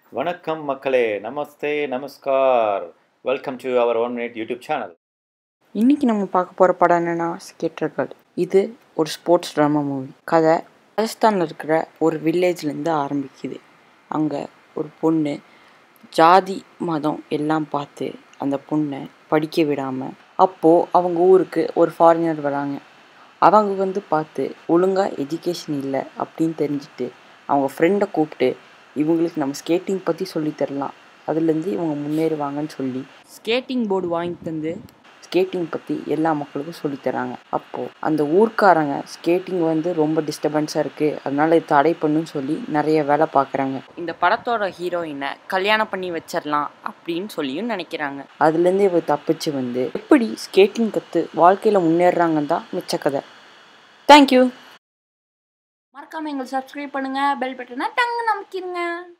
வணக்கம் மக்களே நமஸ்தே நமஸ்கார் welcome to our one minute YouTube channel இன்னைக்கு நம்ம பார்க்க போகிற படம் என்னன்னா ஸ்கேட்டர்கள் இது ஒரு ஸ்போர்ட்ஸ் ட்ராமா மூவி கதை ராஜஸ்தானில் இருக்கிற ஒரு வில்லேஜ்லேருந்து ஆரம்பிக்குது அங்கே ஒரு பொண்ணு ஜாதி மதம் எல்லாம் பார்த்து அந்த பொண்ணை படிக்க விடாமல் அப்போது அவங்க ஊருக்கு ஒரு ஃபாரினர் வராங்க அவங்க வந்து பார்த்து ஒழுங்காக எஜுகேஷன் இல்லை அப்படின்னு தெரிஞ்சுட்டு அவங்க ஃப்ரெண்டை கூப்பிட்டு இவங்களுக்கு நம்ம ஸ்கேட்டிங் பற்றி சொல்லித் தரலாம் அதுலேருந்து இவங்க முன்னேறுவாங்கன்னு சொல்லி ஸ்கேட்டிங் போர்டு வாங்கி தந்து ஸ்கேட்டிங் பற்றி எல்லா மக்களுக்கும் சொல்லித் தராங்க அப்போது அந்த ஊர்க்காரங்க ஸ்கேட்டிங் வந்து ரொம்ப டிஸ்டர்பன்ஸாக இருக்குது அதனால இது தடை பண்ணுன்னு சொல்லி நிறைய வேலை பார்க்குறாங்க இந்த படத்தோட ஹீரோயினை கல்யாணம் பண்ணி வச்சிடலாம் அப்படின்னு சொல்லியும் நினைக்கிறாங்க அதுலேருந்து இவ தப்பிச்சு வந்து எப்படி ஸ்கேட்டிங் கற்று வாழ்க்கையில் முன்னேறுறாங்கன்னு தான் மிச்ச கதை தேங்க்யூ மறக்காமல் எங்களை சப்ஸ்கிரைப் பண்ணுங்கள் பெல் பட்டனை டங்கு நமக்கிருங்க